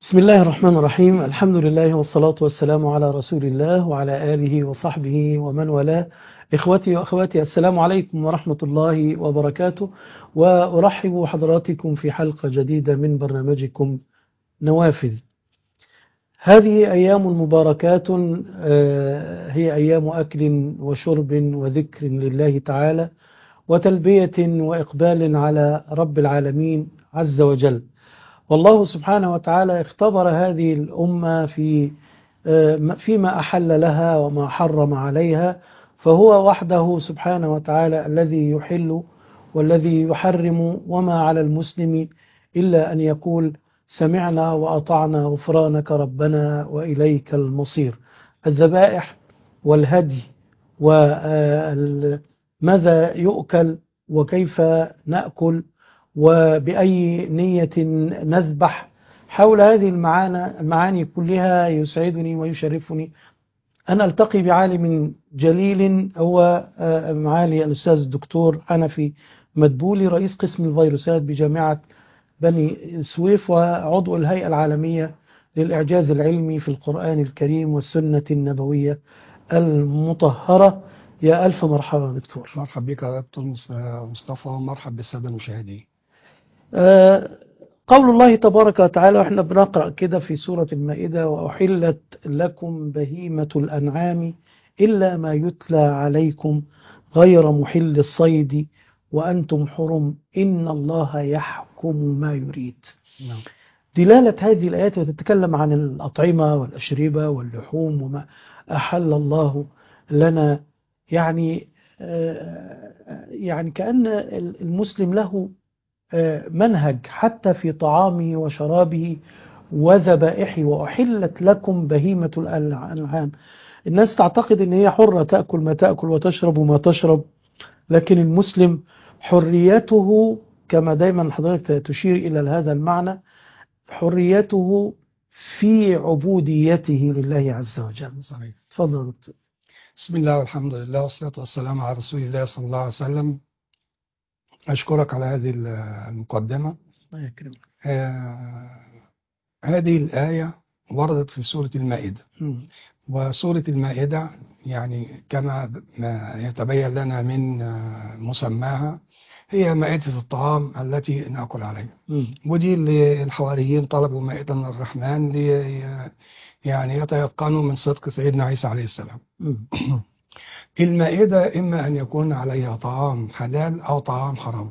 بسم الله الرحمن الرحيم الحمد لله والصلاة والسلام على رسول الله وعلى آله وصحبه ومن والاه إخوتي وأخواتي السلام عليكم ورحمة الله وبركاته وأرحب حضراتكم في حلقة جديدة من برنامجكم نوافذ هذه أيام مباركات هي أيام أكل وشرب وذكر لله تعالى وتلبية وإقبال على رب العالمين عز وجل والله سبحانه وتعالى اختبر هذه الأمة في فيما أحل لها وما حرم عليها فهو وحده سبحانه وتعالى الذي يحل والذي يحرم وما على المسلم إلا أن يقول سمعنا وأطعنا غفرانك ربنا وإليك المصير الذبائح والهدي وماذا يؤكل وكيف نأكل وبأي نية نذبح حول هذه المعاني, المعاني كلها يسعدني ويشرفني أن ألتقي بعالم جليل هو معالي الأستاذ الدكتور حنفي مدبولي رئيس قسم الفيروسات بجامعة بني سويف وعضو الهيئة العالمية للإعجاز العلمي في القرآن الكريم والسنة النبوية المطهرة يا ألف مرحبا دكتور مرحبا بك يا دكتور مصطفى ومرحبا بالسادة المشاهدين قول الله تبارك وتعالى واحنا بنقرأ كده في سورة المائدة وأحلت لكم بهيمة الأنعام إلا ما يتلى عليكم غير محل الصيد وأنتم حرم إن الله يحكم ما يريد نعم. دلالة هذه الآيات وتتكلم عن الأطعمة والأشربة واللحوم وما أحل الله لنا يعني يعني كأن المسلم له منهج حتى في طعامه وشرابه وذبائحه وأحلت لكم بهيمة الأنعام الناس تعتقد ان هي حرة تأكل ما تأكل وتشرب ما تشرب لكن المسلم حريته كما دايما حضرتك تشير إلى هذا المعنى حريته في عبوديته لله عز وجل صحيح تفضل دكتور بسم الله والحمد لله والصلاة والسلام على رسول الله صلى الله عليه وسلم أشكرك على هذه المقدمة الله يكرمك آه هذه الآية وردت في سورة المائدة مم. وسورة المائدة يعني كما ما يتبين لنا من آه، مسماها هي مائدة الطعام التي نأكل عليها مم. ودي اللي الحواريين طلبوا مائدة من الرحمن لي يعني يتيقنوا من صدق سيدنا عيسى عليه السلام مم. المائدة إما أن يكون عليها طعام حلال أو طعام حرام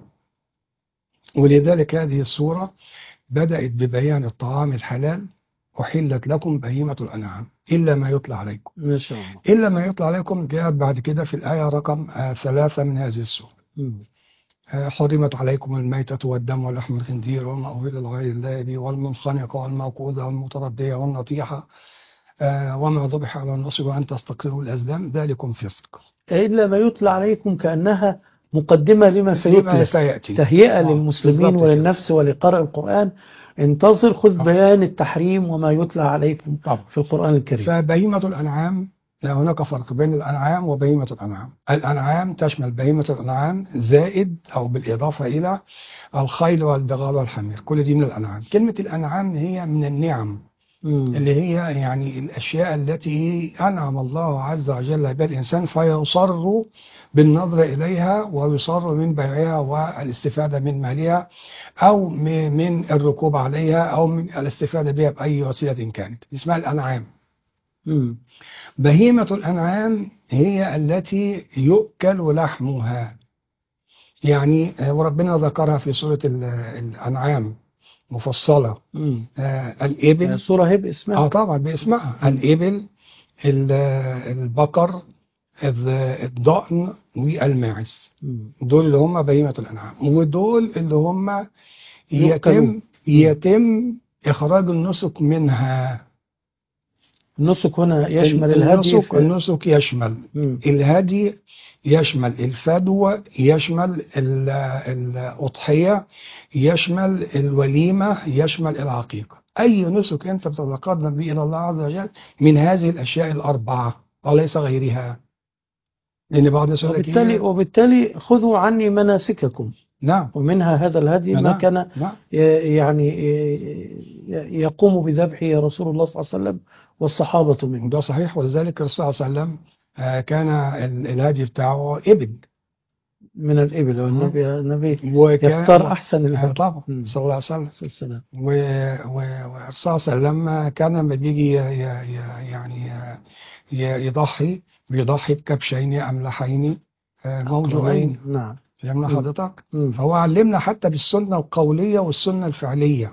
ولذلك هذه السورة بدأت ببيان الطعام الحلال أحلت لكم بهيمة الأنعام إلا ما يطلع عليكم ما شاء الله إلا ما يطلع عليكم جاءت بعد كده في الآية رقم آه، ثلاثة من هذه السورة مم. آه، حرمت عليكم الميتة والدم ولحم الخنزير وما أهل لغير الله به والمنخنقة والموقوذة والمتردية والنطيحة آه، وما ذبح على النصب وأن تستقروا الأزلام ذلكم فسق إلا ما يتلى عليكم كأنها مقدمة لما لما سيتلى سيأتي تهيئة آه، للمسلمين بالضبط كده. وللنفس ولقارئ القرآن انتظر خذ آه. بيان التحريم وما يتلى عليكم طبعا في القرآن الكريم فبهيمة الأنعام لا هناك فرق بين الأنعام وبهيمة الأنعام الأنعام تشمل بهيمة الأنعام زائد أو بالإضافة إلى الخيل والبغال والحمير كل دي من الأنعام كلمة الأنعام هي من النعم مم. اللي هي يعني الأشياء التي أنعم الله عز وجل بها الإنسان فيصر بالنظر إليها ويصر من بيعها والاستفادة من مالها أو م- من الركوب عليها أو من الاستفادة بها بأي وسيلة كانت اسمها الأنعام مم. بهيمة الأنعام هي التي يؤكل لحمها يعني آه، وربنا ذكرها في سورة ال- الأنعام مفصلة مم. آه، الإبل سورة هب اسمها اه طبعا باسمها الإبل ال- البقر الض- الضأن والماعز مم. دول اللي هم بهيمة الأنعام ودول اللي هم يؤكلون. يتم يتم إخراج النسك منها النسك هنا يشمل الهدي النسك في- النسك يشمل مم. الهدي يشمل الفدوى يشمل ال- الأضحية يشمل الوليمة يشمل العقيقة أي نسك أنت بتتقدم به إلى الله عز وجل من هذه الأشياء الأربعة وليس غيرها لأن بعض الناس يقول لك وبالتالي إيه؟ وبالتالي خذوا عني مناسككم نعم ومنها هذا الهدي ما نعم كان نعم يعني يقوم بذبحه رسول الله صلى الله عليه وسلم والصحابة منه ده صحيح ولذلك الرسول صلى الله عليه وسلم آه، كان ال- الهدي بتاعه إبل من الإبل والنبي النبي وكان يختار أحسن آه، الهدي طبعا مم. صلى الله عليه وسلم السلام و- و- والرسول صلى الله عليه وسلم كان لما بيجي ي- ي- ي- يعني ي- يضحي بيضحي بكبشين أملحين آه، موجودين نعم فهمنا مم. حضرتك؟ مم. فهو علمنا حتى بالسنة القولية والسنة الفعلية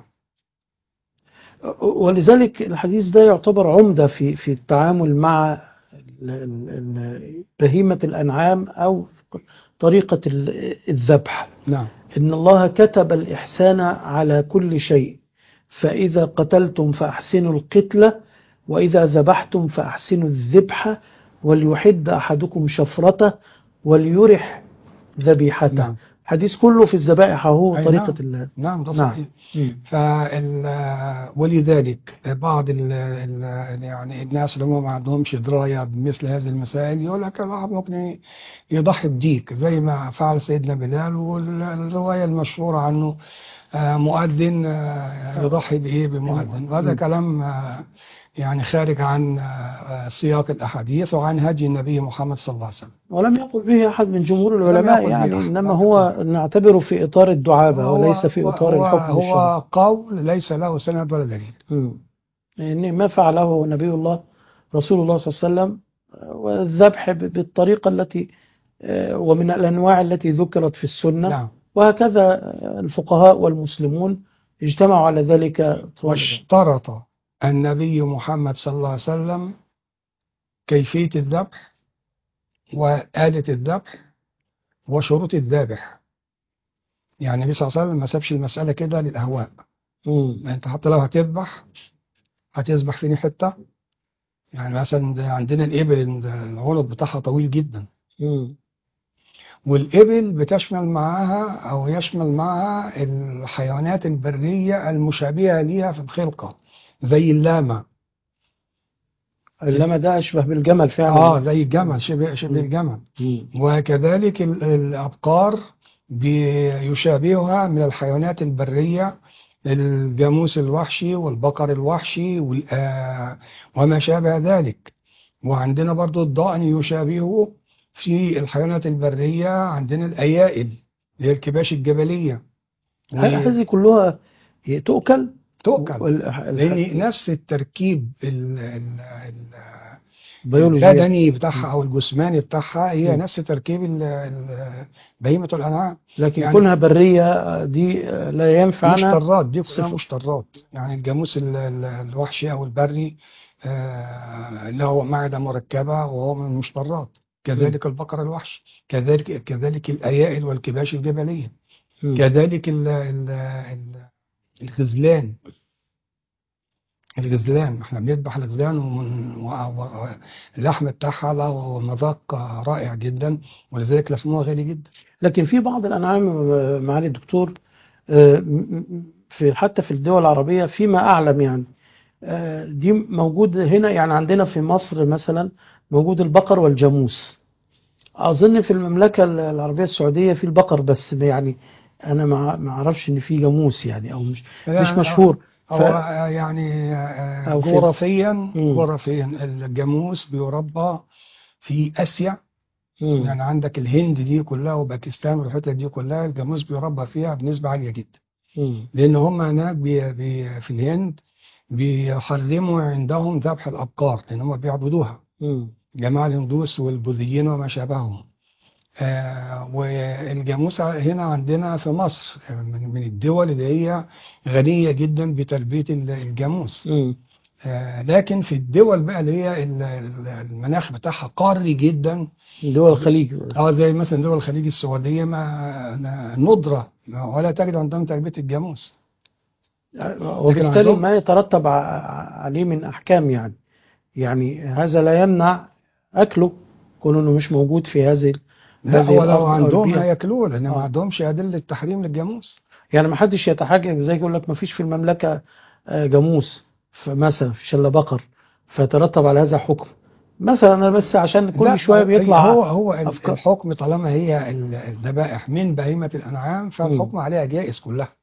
ولذلك الحديث ده يعتبر عمدة في في التعامل مع ال- ال- ال- بهيمة الأنعام أو طريقة ال- الذبح نعم إن الله كتب الإحسان على كل شيء فإذا قتلتم فأحسنوا القتلة وإذا ذبحتم فأحسنوا الذبح وليحد أحدكم شفرته وليرح ذبيحته نعم حديث كله في الذبائح هو أي طريقة نعم. ال نعم ده نعم. صحيح مم. فال ولذلك بعض ال ال يعني الناس اللي هم ما عندهمش درايه بمثل هذه المسائل يقول لك الواحد ممكن يضحي بديك زي ما فعل سيدنا بلال والروايه المشهوره عنه آه، مؤذن آه، يضحي بايه بمؤذن وهذا مم. كلام آه، يعني خارج عن آه، سياق الاحاديث وعن هدي النبي محمد صلى الله عليه وسلم ولم يقل به أحد من جمهور لم العلماء يقل به يعني أحد. إنما هو نعتبره في إطار الدعابة هو- وليس في هو- إطار هو- الحكم الشرعي هو قول ليس له سند ولا دليل مم. يعني ما فعله نبي الله رسول الله صلى الله عليه وسلم آه، والذبح ب- بالطريقة التي آه، ومن الأنواع التي ذكرت في السنة نعم وهكذا آه، الفقهاء والمسلمون اجتمعوا على ذلك طوال واشترط النبي محمد صلى الله عليه وسلم كيفية الذبح وآلة الذبح وشروط الذابح يعني النبي صلى الله عليه وسلم ما سابش المسألة كده للأهواء مم. ما أنت حتى لو هتذبح هتذبح فين حتة يعني مثلا ده عندنا الإبل العنق بتاعها طويل جدا مم. والإبل بتشمل معاها أو يشمل معاها الحيوانات البرية المشابهة ليها في الخلقة زي اللاما إنما ده أشبه بالجمل فعلا اه زي الجمل شبه شبه مم. الجمل مم. وكذلك ال- الأبقار بيشابهها من الحيوانات البرية الجاموس الوحشي والبقر الوحشي وال- آه، وما شابه ذلك وعندنا برضو الضأن يشابهه في الحيوانات البرية عندنا الأيائل اللي هي الكباش الجبلية هذه كلها تؤكل وتؤكل وال- الح- لأن نفس التركيب ال- ال- ال- البيولوجية البدني بتاعها او الجسماني بتاعها هي مم. نفس تركيب ال- ال- بهيمه الانعام لكن يعني- كونها برية دي لا ينفع عنها مشترات دي كلها صفر. مشترات يعني الجاموس ال- ال- الوحشي او البري آه، اللي هو معده مركبه وهو من المشترات كذلك البقر الوحشي كذلك كذلك الايائل والكباش الجبليه مم. كذلك ال ال ال الغزلان الغزلان احنا بنذبح الغزلان ومن- و- و- اللحم بتاعها له مذاق رائع جدا ولذلك لحمها غالي جدا لكن في بعض الأنعام آه، معالي الدكتور آه، م- م- في حتى في الدول العربية فيما أعلم يعني آه، دي موجود هنا يعني عندنا في مصر مثلا موجود البقر والجاموس أظن في المملكة العربية السعودية في البقر بس يعني أنا ما ما أعرفش إن في جاموس يعني أو مش مش مشهور ف... هو يعني آه، أو في- جغرافيا مم. جغرافيا الجاموس بيربى في اسيا مم. يعني عندك الهند دي كلها وباكستان والحتت دي كلها الجاموس بيربى فيها بنسبه عاليه جدا مم. لان هم هناك بي بي في الهند بيحرموا عندهم ذبح الابقار لان هم بيعبدوها مم. جماعة الهندوس والبوذيين وما شابههم آه والجاموس هنا عندنا في مصر من من الدول اللي هي غنية جدا بتربية ال- الجاموس مم. آه لكن في الدول بقى اللي هي ال- ال- المناخ بتاعها قاري جدا دول الخليج اه زي مثلا دول الخليج السعودية ما ندرة ولا تجد عندهم تربية الجاموس وبالتالي عندهم- ما يترتب ع- عليه من أحكام يعني يعني هذا لا يمنع أكله كون إنه مش موجود في هذه لا هذه ولو الأرض أو عندهم البيئة. هياكلوه لان ما آه. عندهمش أدلة تحريم للجاموس يعني ما حدش يتحجج زي يقول لك ما فيش في المملكة آه، جاموس فمثلا في شلة بقر فيترتب على هذا حكم مثلا أنا بس عشان لا، كل شوية هو- بيطلع هو هو أفكار. الحكم طالما هي ال- الذبائح من بهيمة الأنعام فالحكم عليها جائز كلها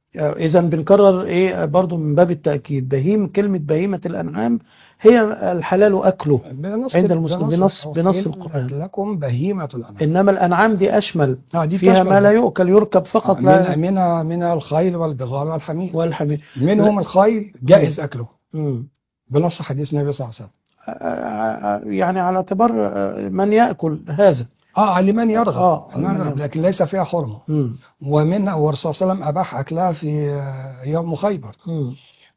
إذا بنكرر إيه برضو من باب التأكيد بهيم كلمة بهيمة الأنعام هي الحلال أكله بنص عند المسلم بنص أو بنص حل القرآن لكم بهيمة الأنعام إنما الأنعام دي أشمل آه دي فيها بتشمل ما لا يؤكل يركب فقط لا من من من الخيل والبغال والحمير والحمير منهم الخيل جائز أكله مم. بنص حديث النبي صلى الله عليه وسلم يعني على اعتبار من يأكل هذا اه على من يرغب آه، على من على من يرغب، لكن ليس فيها حرمة مم. ومنها والرسول صلى الله عليه وسلم أباح أكلها في آه، يوم خيبر مم.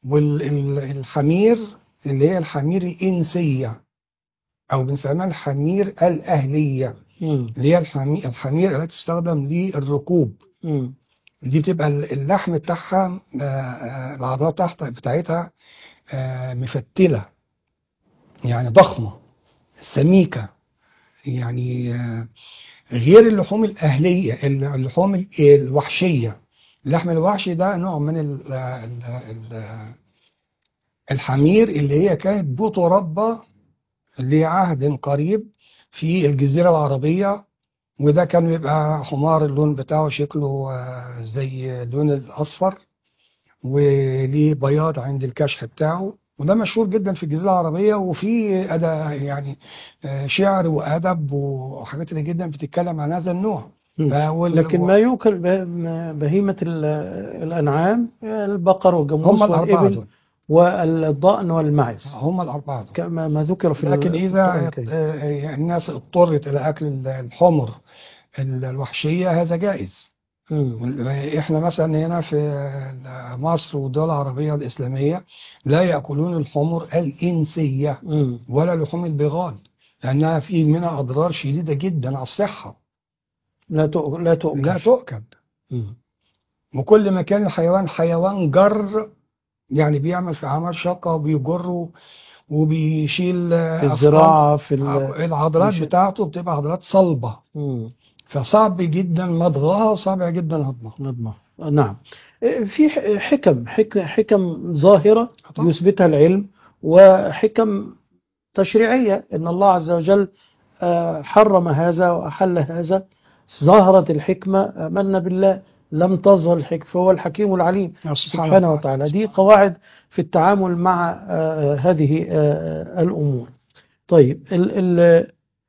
والحمير اللي هي الحمير الإنسية أو بنسميها الحمير الأهلية مم. اللي هي الحمير, الحمير التي تستخدم للركوب مم. دي بتبقى اللحم بتاعها آه، آه، العضلات بتاعتها بتاعتها آه، مفتلة يعني ضخمة سميكة يعني آه، غير اللحوم الأهلية اللحوم ال- الوحشية اللحم الوحشي ده نوع من ال ال ال الحمير اللي هي كانت بتربى لعهد قريب في الجزيرة العربية وده كان بيبقى حمار اللون بتاعه شكله آه، زي اللون الأصفر وليه بياض عند الكشح بتاعه وده مشهور جدا في الجزيرة العربية وفي أدا يعني آه، شعر وأدب وحاجات كتير جدا بتتكلم عن هذا النوع مم. فوال- لكن ما يؤكل به- بهيمة ال- الأنعام البقر والجاموس هم الأربعة والإبل دول والضأن والمعز هم الأربعة دول كما ما ذكر في لكن القرآن إذا الكريم. آه، الناس اضطرت إلى أكل الحمر الوحشية هذا جائز مم. احنا مثلا هنا في مصر والدول العربية الإسلامية لا يأكلون الحمر الإنسية مم. ولا لحوم البغال لأنها في منها أضرار شديدة جدا على الصحة لا تؤكل لا تؤكل لا تؤكل مم. وكل ما كان الحيوان حيوان جر يعني بيعمل في عمل شقة وبيجر وبيشيل في الزراعة في ال... أفراد- العضلات مش- بتاعته بتبقى عضلات صلبة مم. فصعب جدا مضغها وصعب جدا هضمها نضمة نعم في ح- حكم حك- حكم ظاهرة طبعا. يثبتها العلم وحكم تشريعية إن الله عز وجل آه، حرم هذا وأحل هذا ظهرت الحكمة آمنا بالله لم تظهر الحكمة فهو الحكيم العليم سبحانه وتعالى دي قواعد في التعامل مع آه، هذه آه، الأمور طيب ال ال آه،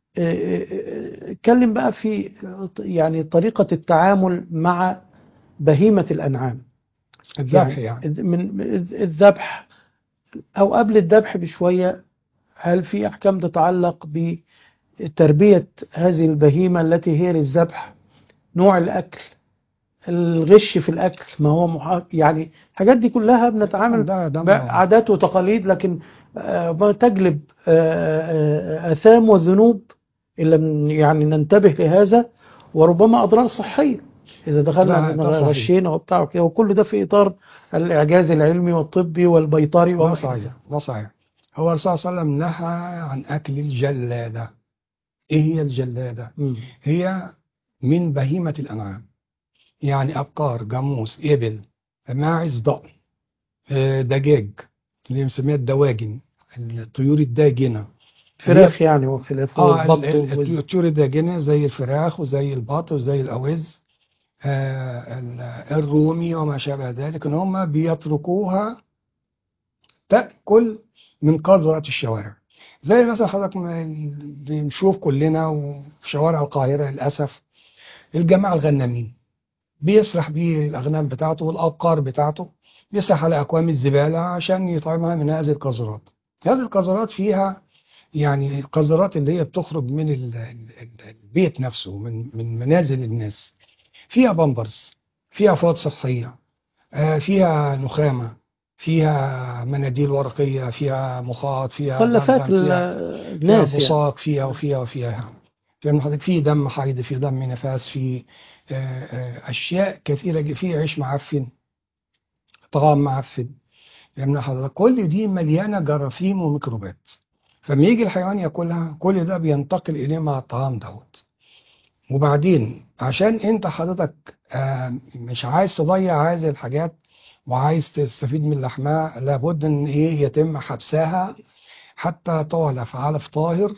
آه، اتكلم بقى في يعني طريقة التعامل مع بهيمة الأنعام الذبح يعني من الذبح أو قبل الذبح بشوية هل في أحكام تتعلق بتربية هذه البهيمة التي هي للذبح نوع الأكل الغش في الأكل ما هو محا... يعني الحاجات دي كلها بنتعامل ده ده بعادات وتقاليد لكن آه، ما تجلب آه، آه، آثام وذنوب إن لم يعني ننتبه لهذا وربما أضرار صحية إذا لا، دخلنا ده صحيح. غشينا وبتاع وكده وكل ده في إطار الإعجاز العلمي والطبي والبيطري ده وما صحيح إلى ذلك. ده صحيح هو الرسول صلى الله عليه وسلم نهى عن أكل الجلادة إيه هي الجلادة؟ مم. هي من بهيمة الأنعام يعني أبقار جاموس إبل ماعز ضأن آه، دجاج اللي بنسميها الدواجن الطيور الداجنة فراخ يعني وخلافه اه ال- والبط ال- والوز. الطيور الداجنة زي الفراخ وزي البط وزي الأوز آه، ال- الرومي وما شابه ذلك ان هم بيتركوها تأكل من قذرة الشوارع زي مثلا حضرتك ما بنشوف كلنا وفي شوارع القاهرة للأسف الجماعة الغنامين بيسرح بيه الأغنام بتاعته والأبقار بتاعته بيسرح على أكوام الزبالة عشان يطعمها من هذه القذرات هذه القذرات فيها يعني القذرات اللي هي بتخرج من ال- ال- ال- البيت نفسه من من منازل الناس فيها بامبرز فيها فوط صحية آه، فيها نخامة فيها مناديل ورقية فيها مخاط فيها مخلفات بمبم، ال- فيها الناس فيها يعني بصاق فيها وفيها وفيها يعني فاهم حضرتك في دم حيض في دم نفاس في آه، آه، أشياء كثيرة ج- في عيش معفن طعام معفن فاهم حضرتك كل دي مليانة جراثيم وميكروبات فلما يجي الحيوان ياكلها كل ده بينتقل إليه مع الطعام دوت وبعدين عشان انت حضرتك آه، مش عايز تضيع هذه الحاجات وعايز تستفيد من لحمها لابد ان ايه يتم حبسها حتى تعلى في علف طاهر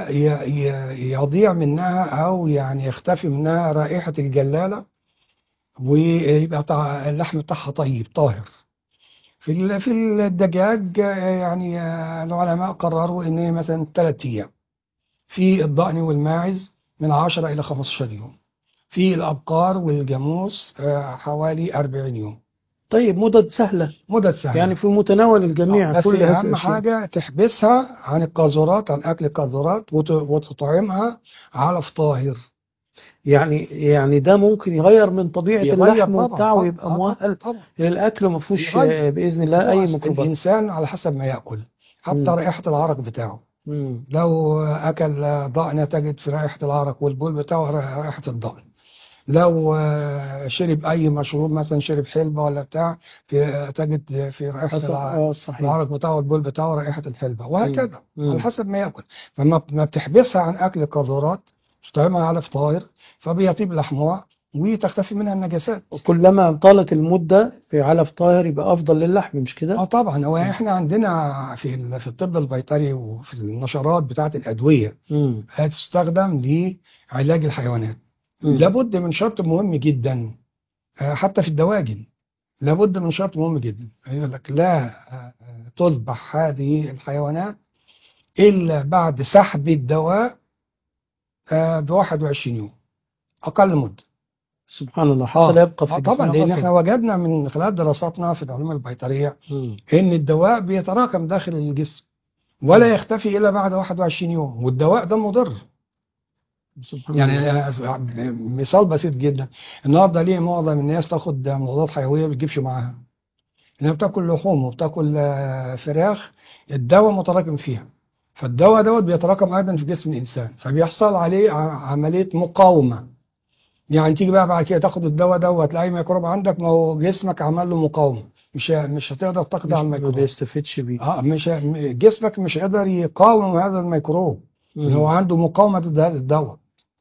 ويضيع منها او يعني يختفي منها رائحة الجلالة ويبقى طع- اللحم بتاعها طيب طاهر في ال- في الدجاج آه، يعني آه، العلماء قرروا ان هي مثلا ثلاث ايام في الضأن والماعز من 10 الى 15 يوم في الابقار والجاموس آه، حوالي 40 يوم طيب مدد سهلة مدة سهلة يعني في متناول الجميع بس كل هذه اهم الأشياء حاجة تحبسها عن القاذورات عن اكل القاذورات وت- وتطعمها علف طاهر يعني يعني ده ممكن يغير من طبيعة يغير اللحم طبعا وبتاعه طبعا ويبقى طبعا مؤهل طبعا للأكل ما فيهوش يغير. آه، بإذن الله أي هو ميكروبات الانسان على حسب ما ياكل حتى مم. رائحة العرق بتاعه مم. لو اكل ضأن تجد في رائحة العرق والبول بتاعه رائحة الضأن لو آه، شرب اي مشروب مثلا شرب حلبة ولا بتاع في تجد في رائحة حسب الع- اه صحيح العرق بتاعه والبول بتاعه رائحة الحلبة وهكذا مم. على حسب ما ياكل فما ما بتحبسها عن اكل القاذورات تطعمها على فطاير فبيطيب لحمها وتختفي منها النجاسات كلما طالت المدة في علف طاهر يبقى أفضل للحم مش اه كده؟ طبعا هو احنا عندنا في ال- في الطب البيطري وفي النشرات بتاعه الادويه مم. هتستخدم لعلاج الحيوانات مم. لابد من شرط مهم جدا آه، حتى في الدواجن لابد من شرط مهم جدا يقول لك لا آه، آه، تذبح هذه الحيوانات الا بعد سحب الدواء ب 21 يوم اقل مده سبحان الله حتى اه لا يبقى في آه، طبعا جسمنا لان أثر. احنا وجدنا من خلال دراساتنا في العلوم البيطريه مم. ان الدواء بيتراكم داخل الجسم ولا يختفي الا بعد 21 يوم والدواء ده مضر سبحان الله. يعني مثال بسيط جدا النهارده ليه معظم الناس تاخد مضادات حيويه ما بتجيبش معاها انها بتاكل لحوم وبتاكل آه، فراخ الدواء متراكم فيها فالدواء دوت بيتراكم ايضا في جسم الانسان فبيحصل عليه ع- عمليه مقاومه يعني تيجي بقى بعد كده تاخد الدواء دوت تلاقي ميكروب عندك ما هو جسمك عمل له مقاومه مش ه- مش هتقدر تقضي على مش ما الميكروب بيستفدش بيه اه مش ه- م- جسمك مش قادر يقاوم هذا الميكروب مم. اللي هو عنده مقاومه ضد هذا الدواء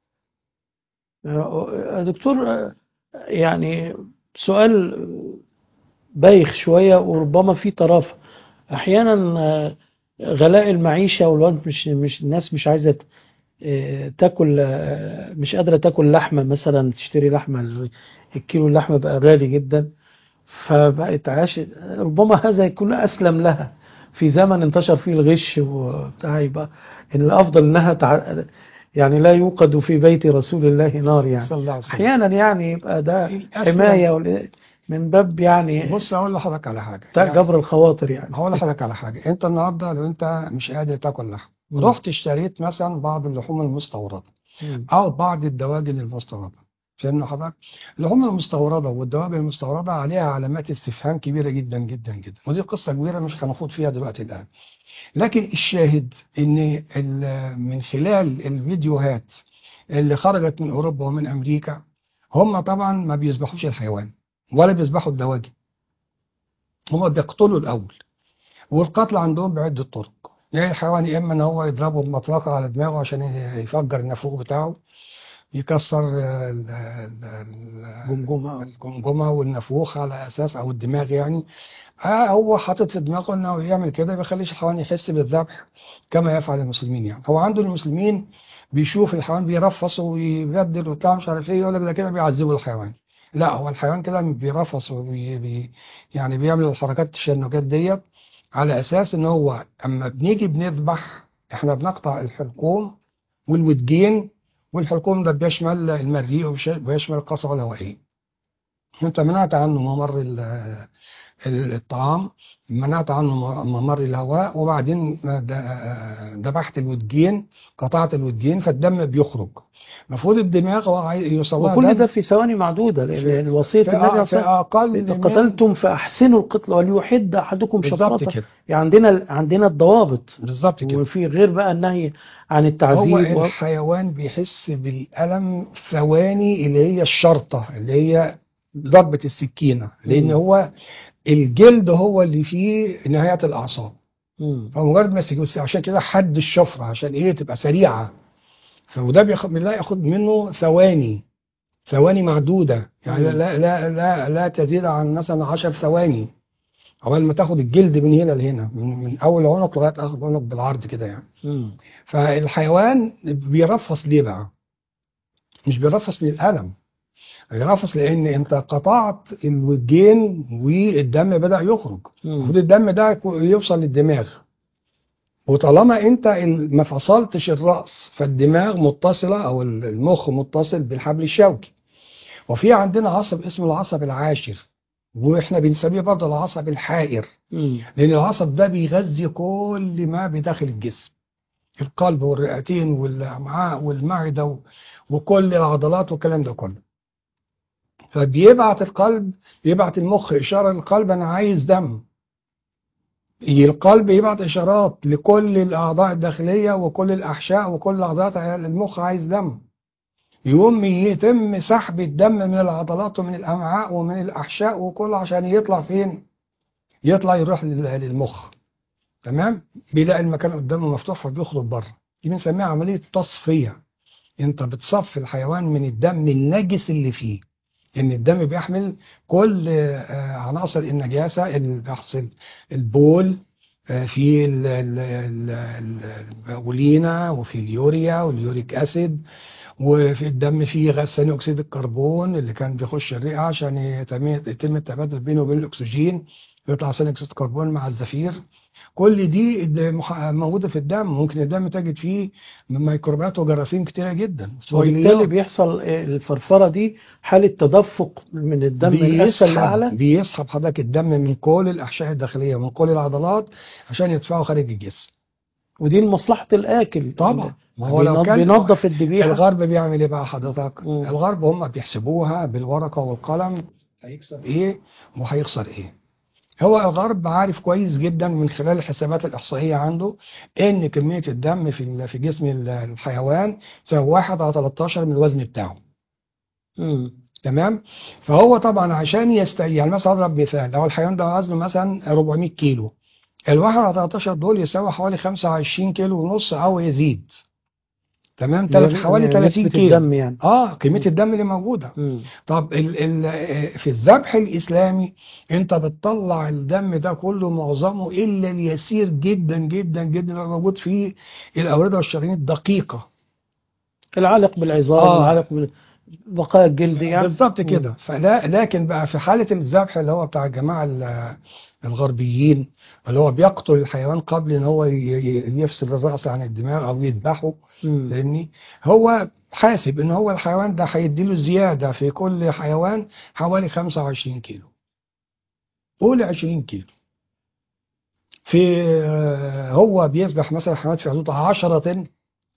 آه، دكتور آه، يعني سؤال بايخ شوية وربما فيه طرافة أحيانا آه، غلاء المعيشة والوقت مش مش الناس مش عايزة آه، تاكل آه، مش قادرة تاكل لحمة مثلا تشتري لحمة الكيلو اللحمة بقى غالي جدا فبقت عاش ربما هذا يكون أسلم لها في زمن انتشر فيه الغش وبتاع يبقى إن الأفضل إنها تع... يعني لا يوقد في بيت رسول الله نار يعني صلى الله عليه وسلم أحيانا يعني يبقى ده الأسلم- حماية وال- من باب يعني بص اقول لحضرتك على حاجه بتاع يعني جبر الخواطر يعني هقول لحضرتك على حاجه انت النهارده لو انت مش قادر تاكل لحم مم. رحت اشتريت مثلا بعض اللحوم المستورده مم. او بعض الدواجن المستورده فاهم حضرتك اللحوم المستورده والدواجن المستورده عليها علامات استفهام كبيره جدا جدا جدا ودي قصه كبيره مش هنخوض فيها دلوقتي الان لكن الشاهد ان ال- من خلال الفيديوهات اللي خرجت من اوروبا ومن امريكا هم طبعا ما بيذبحوش الحيوان ولا بيذبحوا الدواجن هم بيقتلوا الاول والقتل عندهم بعده طرق يعني الحيوان يا اما ان هو يضربه بمطرقه على دماغه عشان يفجر النافوخ بتاعه يكسر ال- ال- ال- جمجمة الجمجمه والنافوخ على اساس او الدماغ يعني آه هو حاطط في دماغه انه يعمل كده ما بيخليش الحيوان يحس بالذبح كما يفعل المسلمين يعني هو عنده المسلمين بيشوف الحيوان بيرفص ويبدل وبتاع مش عارف ايه يقول لك ده كده بيعذبوا الحيوان لا هو الحيوان كده بيرفص وبي بي يعني بيعمل الحركات التشنجات ديت على اساس ان هو اما بنيجي بنذبح احنا بنقطع الحلقوم والودجين والحلقوم ده بيشمل المريء وبيش- وبيشمل القصبة الهوائية انت منعت عنه ممر ال- ال- الطعام منعت عنه م- ممر الهواء وبعدين د- ذبحت الودجين قطعت الودجين فالدم بيخرج المفروض الدماغ هو عاي- يوصل لها وكل دم ده في ثواني معدودة لأن وصية في النبي أ- عليه في الصلاة اقل إذا من قتلتم فأحسنوا القتل وليحد أحدكم بالظبط شفرته كده يعني عندنا عندنا الضوابط بالظبط كده وفي غير بقى النهي عن هو التعذيب و... الحيوان بيحس بالألم ثواني اللي هي الشرطة اللي هي ضربة السكينة لأن مم. هو الجلد هو اللي فيه نهاية الأعصاب مم. فمجرد ما السكينة عشان كده حد الشفرة عشان إيه تبقى سريعة فوده بياخد لا ياخد منه ثواني ثواني معدودة يعني مم. لا لا لا لا تزيد عن مثلا 10 ثواني أول ما تاخد الجلد من هنا لهنا من, من أول عنق لغاية آخر عنق بالعرض كده يعني مم. فالحيوان بيرفص ليه بقى؟ مش بيرفص من الألم هيرفس لان انت قطعت الودجين والدم بدأ يخرج مم. المفروض الدم ده يكو- يوصل للدماغ وطالما انت ال- ما فصلتش الرأس فالدماغ متصلة او المخ متصل بالحبل الشوكي وفي عندنا عصب اسمه العصب العاشر واحنا بنسميه برضه العصب الحائر مم. لان العصب ده بيغذي كل ما بداخل الجسم القلب والرئتين والامعاء والمعده و- وكل العضلات والكلام ده كله فبيبعت القلب بيبعت المخ اشاره للقلب انا عايز دم القلب يبعت اشارات لكل الاعضاء الداخليه وكل الاحشاء وكل اعضاء المخ عايز دم يقوم يتم سحب الدم من العضلات ومن الامعاء ومن الاحشاء وكله عشان يطلع فين يطلع يروح لل- للمخ تمام بيلاقي المكان قدامه مفتوح فبيخرج بره دي بنسميها عمليه تصفيه انت بتصفي الحيوان من الدم النجس اللي فيه ان الدم بيحمل كل آه، عناصر النجاسه اللي بيحصل البول آه، في ال- ال- ال- ال- البولينا وفي اليوريا واليوريك اسيد وفي الدم فيه غاز ثاني اكسيد الكربون اللي كان بيخش الرئه عشان يتم يتم التبادل بينه وبين الاكسجين يطلع ثاني اكسيد الكربون مع الزفير كل دي د- مح- موجوده في الدم ممكن الدم تجد فيه ميكروبات وجراثيم كتيره جدا وبالتالي صويليات. بيحصل آه، الفرفرة دي حالة تدفق من الدم من أسفل بيسحب لأعلى بيسحب حضرتك الدم من كل الاحشاء الداخليه ومن كل العضلات عشان يدفعه خارج الجسم ودي لمصلحة الآكل طبعا ما هو لو بينض- كان بينظف الذبيحة الغرب بيعمل ايه بقى حضرتك مم. الغرب هم بيحسبوها بالورقه والقلم هيكسب ايه وهيخسر ايه هو الغرب عارف كويس جدا من خلال الحسابات الاحصائيه عنده ان كميه الدم في ال- في جسم ال- الحيوان تساوي 1 على 13 من الوزن بتاعه مم. تمام فهو طبعا عشان يست يعني مثلا اضرب مثال لو الحيوان ده وزنه مثلا 400 كيلو الواحد على 13 دول يساوي حوالي 25 كيلو ونص او يزيد تمام تلات حوالي 30 نسبة كيلو الدم يعني اه كميه الدم اللي موجوده مم. طب ال ال في الذبح الاسلامي انت بتطلع الدم ده كله معظمه الا اليسير جدا جدا جدا اللي موجود فيه الاورده والشرايين الدقيقه العلق بالعظام آه. العلق بقايا الجلد يعني بالظبط كده فلا لكن بقى في حاله الذبح اللي هو بتاع الجماعه ال- الغربيين اللي هو بيقتل الحيوان قبل ان هو ي- ي- يفصل الراس عن الدماغ او يذبحه مم. فاهمني هو حاسب ان هو الحيوان ده هيديله زياده في كل حيوان حوالي 25 كيلو قول 20 كيلو في آه، هو بيذبح مثلا حيوانات في حدود 10 طن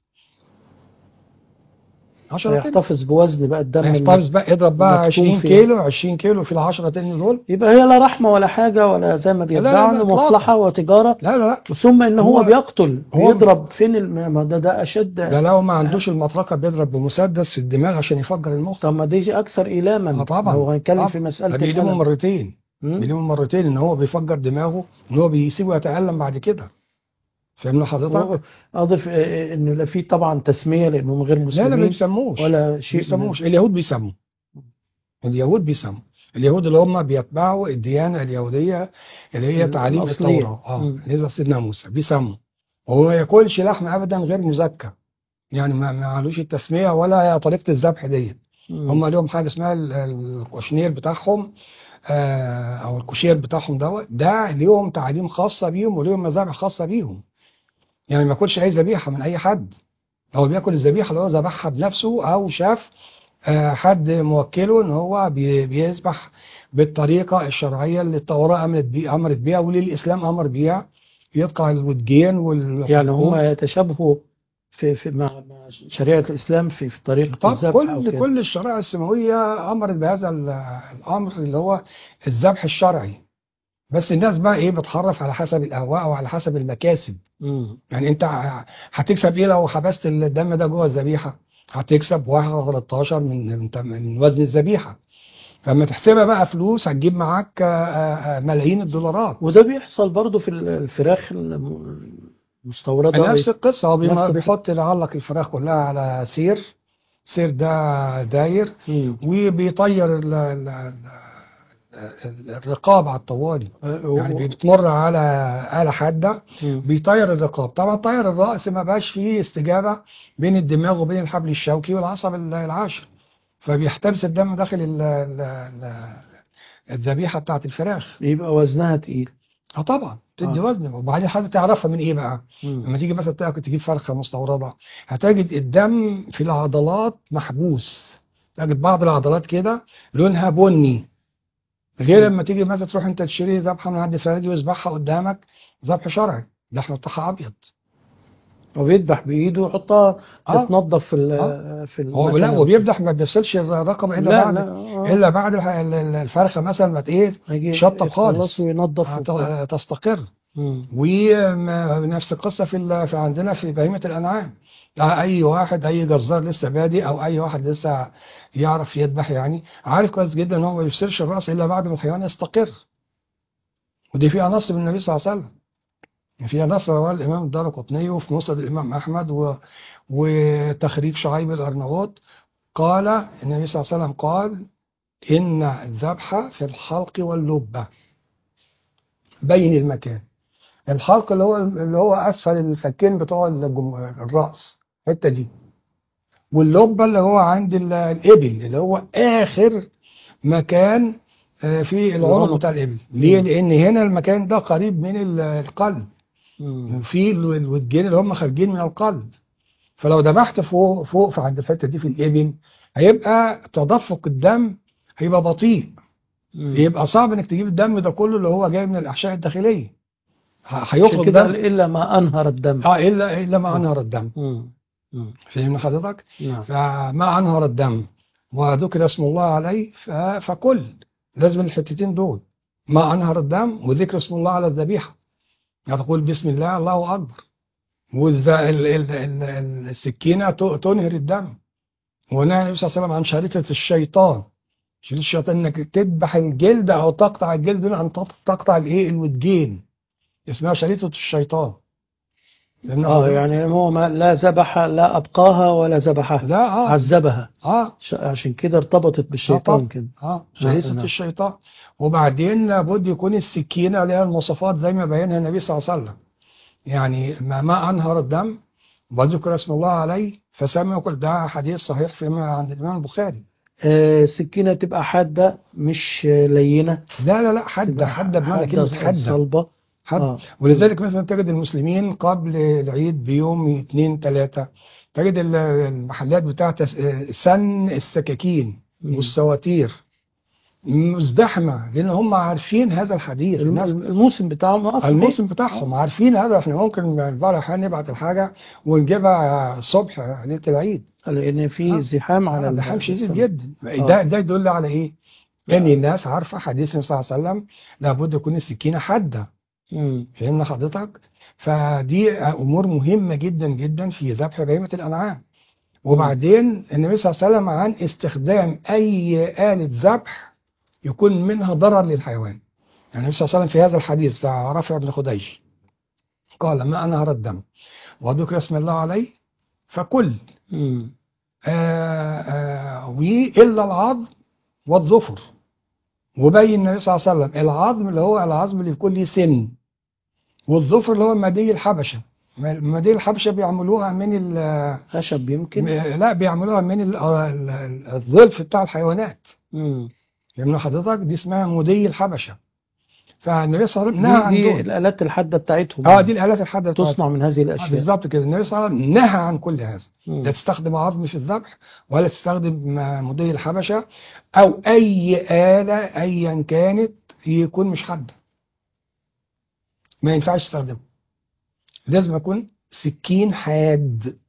10 طن هيحتفظ بوزن بقى الدم احتفظ بقى اضرب بقى مكتوم 20 فيه. كيلو 20 كيلو في ال 10 طن دول يبقى هي لا رحمة ولا حاجة ولا زي ما لا، بيدعوا لا، إنه إطلاقاً. مصلحة وتجارة لا لا لا ثم ان هو, هو- بيقتل هو- بيضرب فين الم... ما ده ده اشد ده لو ما عندوش المطرقه بيضرب بمسدس في الدماغ عشان يفجر المخ طب ما دي اكثر ايلاما اه طبعا لو هنتكلم طبعا. في ده مساله بيلموا الالم مرتين مم؟ بيلموا مرتين ان هو بيفجر دماغه ان هو بيسيبه يتألم بعد كده فاهمني حضرتك؟ اضف آه، انه لا في طبعا تسميه لانهم غير لا لا ما مسلمين بيسموش ولا شيء بيسموش اليهود بيسموا اليهود بيسموا اليهود اللي هم بيتبعوا الديانة اليهودية اللي هي تعاليم الأصلية. التوراة اه مم. نزل سيدنا موسى بيسموا وهو ما ياكلش لحم ابدا غير مزكى يعني ما ما علوش التسمية ولا طريقة الذبح ديت مم. هم لهم حاجة اسمها ال- الكوشنير بتاعهم آه، او الكوشير بتاعهم دوت ده ليهم تعاليم خاصة بيهم وليهم مذابح خاصة بيهم يعني ما ياكلش اي ذبيحة من اي حد هو بياكل الذبيحة اللي هو ذبحها بنفسه او شاف آه، حد موكله ان هو بي- بيذبح بالطريقة الشرعية اللي التوراة امرت بي امرت بيها واللي الاسلام امر بيها يقطع الودجين وال يعني هم يتشابهوا في في مع مع شريعه الاسلام في في طريقه طب الذبح او كل كده كل الشرائع السماوية امرت بهذا ال- الامر اللي هو الذبح الشرعي بس الناس بقى ايه بتحرف على حسب الاهواء وعلى حسب المكاسب مم. يعني انت ه- هتكسب ايه لو حبست الدم ده جوه الذبيحه هتكسب 1 على 13 من من من وزن الذبيحه فلما تحسبها بقى فلوس هتجيب معاك آه، آه، ملايين الدولارات وده بيحصل برضو في الفراخ الم- المستورده نفس القصه هو بيما- نفس الق- بيحط يعلق الفراخ كلها على سير سير ده داير مم. وبيطير ال- ال- ال- ال- الرقاب على الطوالي آه، يعني بتمر على آلة حادة مم. بيطير الرقاب طبعا طير الرأس ما بقاش فيه استجابة بين الدماغ وبين الحبل الشوكي والعصب ال- العاشر فبيحتبس الدم داخل ال- ال- ال- الذبيحه بتاعت الفراخ يبقى وزنها تقيل اه طبعا تدي آه. وزن وبعدين حاجه تعرفها من ايه بقى مم. لما تيجي مثلا تاكل تجيب فرخه مستورده هتجد الدم في العضلات محبوس تجد بعض العضلات كده لونها بني غير لما تيجي مثلا تروح انت تشتري ذبحه من عند الفلاحي ويذبحها قدامك ذبح شرعي اللحم بتاعها ابيض وبيذبح بايده ويحطها اه تتنضف في ال في هو لا المكنة. وبيفضح ما بيفصلش الرقبه الا لا بعد لا آه. الا بعد الح- ال- ال- الفرخه مثلا ما ت- ايه هيجي شطب خالص. يخلص وينضف وبتاع. هت- تستقر مم. ونفس القصه في ال- في عندنا في بهيمه الانعام لا اي واحد اي جزار لسه بادئ او اي واحد لسه يعرف يذبح يعني عارف كويس جدا ان هو ما يفصلش الراس الا بعد ما الحيوان يستقر ودي فيها نص من النبي صلى الله عليه وسلم فيها نص رواه الامام الدارقطني وفي مسند الامام احمد و... وتخريج شعيب الارناؤوط قال النبي صلى الله عليه وسلم قال ان الذبح في الحلق واللبه بين المكان الحلق اللي هو اللي هو اسفل الفكين بتوع الجم... الراس الحته دي واللبه اللي هو عند ال- الابل اللي هو اخر مكان آه، في العنق العنق. بتاع الابل ليه لان هنا المكان ده قريب من ال- القلب مم. في ال- الودجين اللي هم خارجين من القلب فلو ذبحت فوق فوق في عند الحته دي في الابل هيبقى تدفق الدم هيبقى بطيء مم. يبقى صعب انك تجيب الدم ده كله اللي هو جاي من الاحشاء الداخليه ه- عشان هيخرج كده دم الا ما انهر الدم اه الا الا ما انهر الدم مم. مم. فهمنا حضرتك نعم فما انهر الدم وذكر اسم الله عليه ف- فكل لازم الحتتين دول ما انهر الدم وذكر اسم الله على الذبيحه يعني تقول بسم الله الله اكبر والسكينه تنهر الدم ونهى النبي صلى الله عليه وسلم عن شريطه الشيطان شريطه الشيطان انك تذبح الجلد او تقطع الجلد دون ان تقطع الايه الودجين اسمها شريطه الشيطان لأن اه يعني هو ما لا ذبح لا ابقاها ولا ذبحها لا اه عذبها اه ش- عشان كده ارتبطت بالشيطان طبعا. كده اه نعم. شريطة الشيطان وبعدين لابد يكون السكينة لها المواصفات زي ما بينها النبي صلى الله عليه وسلم يعني ما, ما أنهر الدم وذكر اسم الله عليه فسمى يقول ده حديث صحيح فيما عند الإمام البخاري آه السكينة تبقى حادة مش آه، لينة لا لا لا حدة تبقى حدة بمعنى كلمة حدة صلبة حد آه. ولذلك مثلا تجد المسلمين قبل العيد بيوم اثنين ثلاثة تجد ال- المحلات بتاعت سن السكاكين مم. والسواتير مزدحمة لأن هم عارفين هذا الحديث الم- الناس الموسم بتاعهم أصلا الموسم بتاعهم عارفين هذا احنا ممكن بعض الأحيان نبعت الحاجة ونجيبها الصبح ليلة العيد لأن في آه. زحام على ده حام شديد السنة. جدا آه. ده ده يدل على ايه؟ ان الناس عارفه حديث النبي صلى الله عليه وسلم لابد يكون السكينه حاده مم. فهمنا حضرتك؟ فدي امور مهمه جدا جدا في ذبح بهيمه الانعام وبعدين النبي صلى الله عليه وسلم عن استخدام اي آلة ذبح يكون منها ضرر للحيوان يعني النبي صلى الله عليه وسلم في هذا الحديث بتاع رافع بن خديج قال ما انهر الدم وذكر اسم الله عليه فكل مم. آه، آه، وإلا العظم والظفر وبين النبي صلى الله عليه وسلم العظم اللي هو العظم اللي بيكون ليه سن والظفر اللي هو مادي الحبشة مادي الحبشة بيعملوها من ال خشب يمكن لا بيعملوها من ال- ال- ال- الظلف بتاع الحيوانات مم. فهمنا حضرتك دي اسمها مودي الحبشة فالنبي صلى الله عليه وسلم نهى عن دي, دي دول الآلات الحادة بتاعتهم اه دي الآلات الحادة بتاعتهم. تصنع من هذه آه، الأشياء بالظبط كده النبي صلى الله عليه وسلم نهى عن كل هذا مم. لا تستخدم عظم في الذبح ولا تستخدم مضي الحبشة أو أي آلة أيا كانت يكون مش حادة ما ينفعش تستخدمه لازم يكون سكين حاد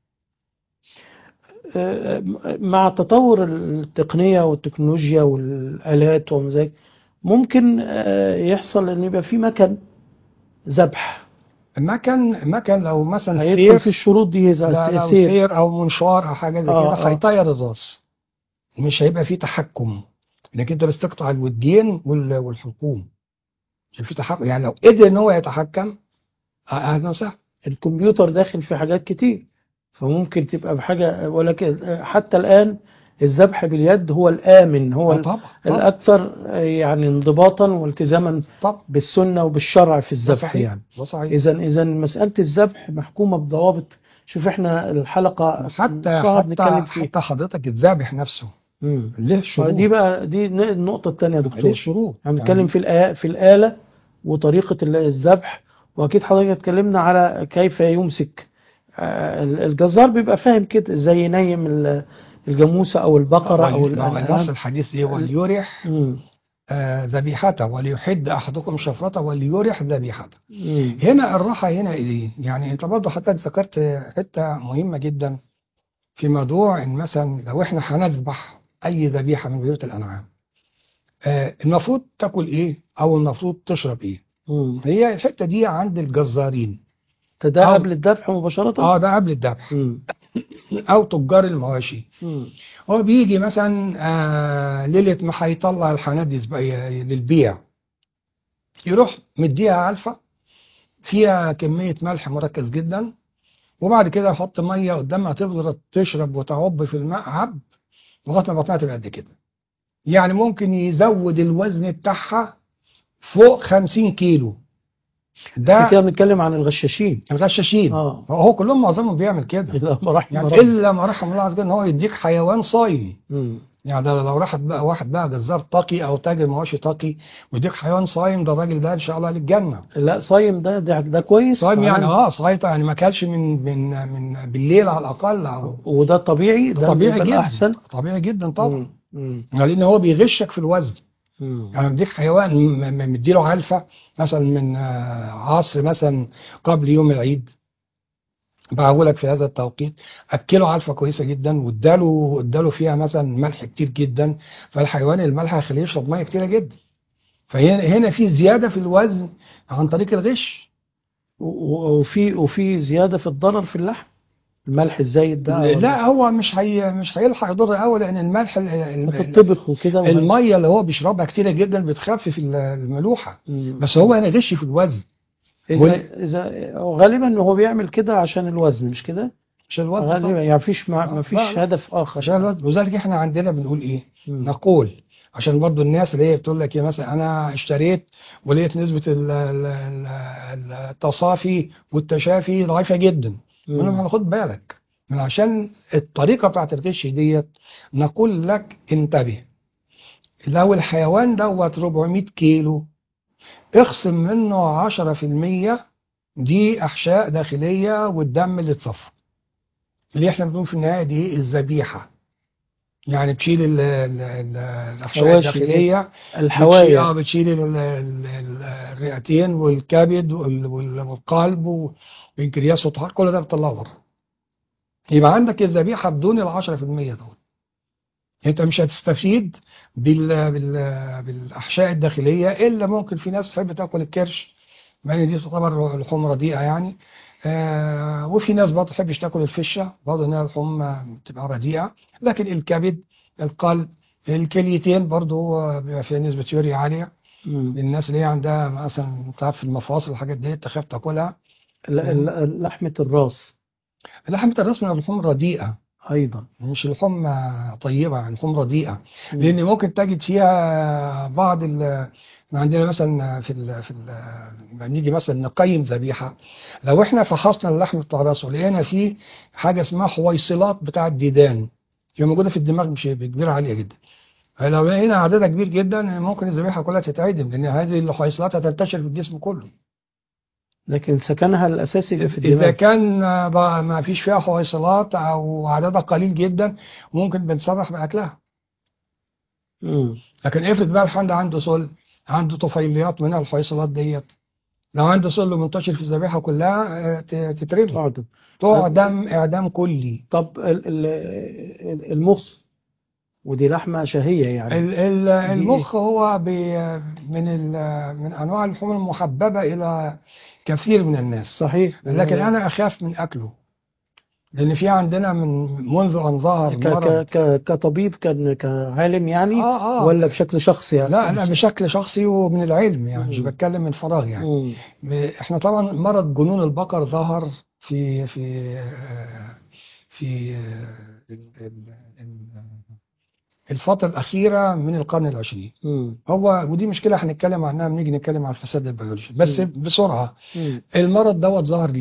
آه، مع تطور التقنية والتكنولوجيا والآلات وما ذلك ممكن آه، يحصل ان يبقى في مكن ذبح مكن مكن لو مثلا هيدخل سير في الشروط دي إذا لا لو سير سير أو منشار أو حاجة زي آه، كده آه. هيطير الراس مش هيبقى فيه تحكم انك انت بس تقطع الودين وال- والحلقوم مش في تحكم يعني لو قدر ان هو يتحكم آه، اهلا وسهلا الكمبيوتر داخل في حاجات كتير فممكن تبقى بحاجة ولكن حتى الآن الذبح باليد هو الآمن هو آه، ال- طبعا طبعا الأكثر آه، يعني انضباطا والتزاما طبعا بالسنة وبالشرع في ده الذبح صحيح يعني ده صحيح إذا إذا مسألة الذبح محكومة بضوابط شوف إحنا الحلقة حتى شهر حتى نتكلم فيه حتى حضرتك الذابح نفسه مم. له شروط دي بقى دي ن- النقطة الثانية يا له دكتور شروط احنا بنتكلم في الآ- في الآلة وطريقة ال- الذبح وأكيد حضرتك اتكلمنا على كيف يمسك آه، ال- الجزار بيبقى فاهم كده ازاي ينيم ال- الجاموسة أو البقرة أو وال- النص الأنعام الحديث ايه وليرح مم. آه، ذبيحته وليحد احدكم شفرته وليرح ذبيحته مم. هنا الراحه هنا ايه يعني انت برضه حضرتك ذكرت حته مهمه جدا في موضوع ان مثلا لو احنا هنذبح اي ذبيحه من بيوت الانعام آه، المفروض تاكل ايه او المفروض تشرب ايه مم. هي الحته دي عند الجزارين ده ده أو- قبل الذبح مباشرة؟ اه ده قبل الذبح مم. او تجار المواشي مم. هو بيجي مثلا آه ليله ما هيطلع الحانات دي زب- للبيع يروح مديها علفه فيها كميه ملح مركز جدا وبعد كده يحط ميه قدامها تفضل تشرب وتعب في الماء عب لغايه ما بطنها تبقى قد كده يعني ممكن يزود الوزن بتاعها فوق 50 كيلو احنا ده كده بنتكلم عن الغشاشين الغشاشين اه هو كلهم معظمهم بيعمل كده إلا ما رحم يعني ربي. الا ما رحم الله عز وجل ان هو يديك حيوان صايم مم. يعني ده لو راحت بقى واحد بقى جزار تقي او تاجر مواشي تقي ويديك حيوان صايم ده الراجل ده ان شاء الله للجنه لا صايم ده ده, ده كويس صايم يعني معناه- اه صايم يعني ما اكلش من من من بالليل على الاقل او وده طبيعي ده طبيعي بيبقى جدا الأحسن طبيعي جدا طبعا مم. مم. لان هو بيغشك في الوزن مم. يعني مديك حيوان م- م- مديله علفه مثلا من آه، عصر مثلا قبل يوم العيد بعولك في هذا التوقيت اكله علفه كويسه جدا واداله اداله فيها مثلا ملح كتير جدا فالحيوان الملح هيخليه يشرب ميه كتيره جدا فهنا هنا في زياده في الوزن عن طريق الغش و- و- وفي وفي زيادة في الضرر في اللحم الملح الزايد ده ولا- لا هو مش هي مش هيلحق يضر قوي لان الملح ال- ال- بتطبخ وكده وهي- الميه اللي هو بيشربها كتيره جدا بتخفف ال- الملوحه مم. بس هو هنا غش في الوزن إذا إذا غالبا هو بيعمل كده عشان الوزن مش كده؟ عشان الوزن غالبا طبعا. يعني مفيش ما لا، مفيش لا. هدف آخر عشان الوزن وذلك احنا عندنا بنقول ايه مم. نقول عشان برضو الناس اللي هي بتقول لك ايه مثلا انا اشتريت ولقيت نسبه ال- ال- ال- التصافي والتشافي ضعيفه جدا مم. انا هناخد بالك من عشان الطريقه بتاعت الغش ديت نقول لك انتبه لو الحيوان دوت 400 كيلو اخصم منه 10% دي احشاء داخليه والدم اللي اتصفى اللي احنا بنقول في النهايه دي ايه الذبيحه يعني بتشيل ال- ال- ال- الاحشاء حواشي الداخليه بتشيل اه الحوايا بتشيل ال- ال- ال- الرئتين والكبد وال- وال- والقلب والبنكرياس والطحال كل ده بتطلعه بره يبقى عندك الذبيحه بدون ال 10% دول انت مش هتستفيد بال... بال... بالاحشاء الداخليه الا ممكن في ناس تحب تاكل الكرش مع ان دي تعتبر لحوم رديئه يعني آه وفي ناس برضه تحبش تاكل الفشه برضه انها لحوم بتبقى رديئه لكن الكبد القلب الكليتين برضه بيبقى فيها نسبه يوريا عاليه مم. للناس اللي هي عندها مثلا انت عارف المفاصل الحاجات دي تخاف تاكلها ال- ال- لحمة الراس لحمه الراس من اللحوم الرديئه أيضا مش لحوم طيبه يعني لحوم رديئه مم. لان ممكن تجد فيها بعض ال عندنا مثلا في ال في ال لما بنيجي مثلا نقيم ذبيحه لو احنا فحصنا اللحم بتاع راسه لقينا فيه حاجه اسمها حويصلات بتاع الديدان هي موجوده في الدماغ مش كبيره عاليه جدا لو لقينا عددها كبير جدا ممكن الذبيحه كلها تتعدم لان هذه الحويصلات هتنتشر في الجسم كله لكن سكنها الأساسي يبقى في اذا الدماغ كان بقى ما فيش فيها حويصلات او عددها قليل جدا ممكن بنصرح باكلها مم. لكن افرض بقى الحمد عنده سل عنده طفيليات منها الحويصلات ديت لو عنده سل منتشر في الذبيحه كلها آه، ت- تترمي تعدم تعدم اعدام كلي طب ال- ال- المخ ودي لحمة شهية يعني ال- ال- المخ هو بي- من ال- من انواع اللحوم المحببه الى كثير من الناس صحيح لكن انا اخاف من اكله لان في عندنا من منذ ان ظهر ك مرض ك ك كطبيب كان كعالم يعني اه اه ولا بشكل شخصي يعني لا لا بشكل شخصي ومن العلم يعني مش مم. بتكلم من فراغ يعني مم. ب- احنا طبعا مرض جنون البقر ظهر في في آه، في آه، ال- ال- ال- الفترة الأخيرة من القرن العشرين مم. هو ودي مشكلة هنتكلم عنها بنيجي نتكلم عن الفساد البيولوجي بس مم. بسرعة مم. المرض دوت ظهر ليه؟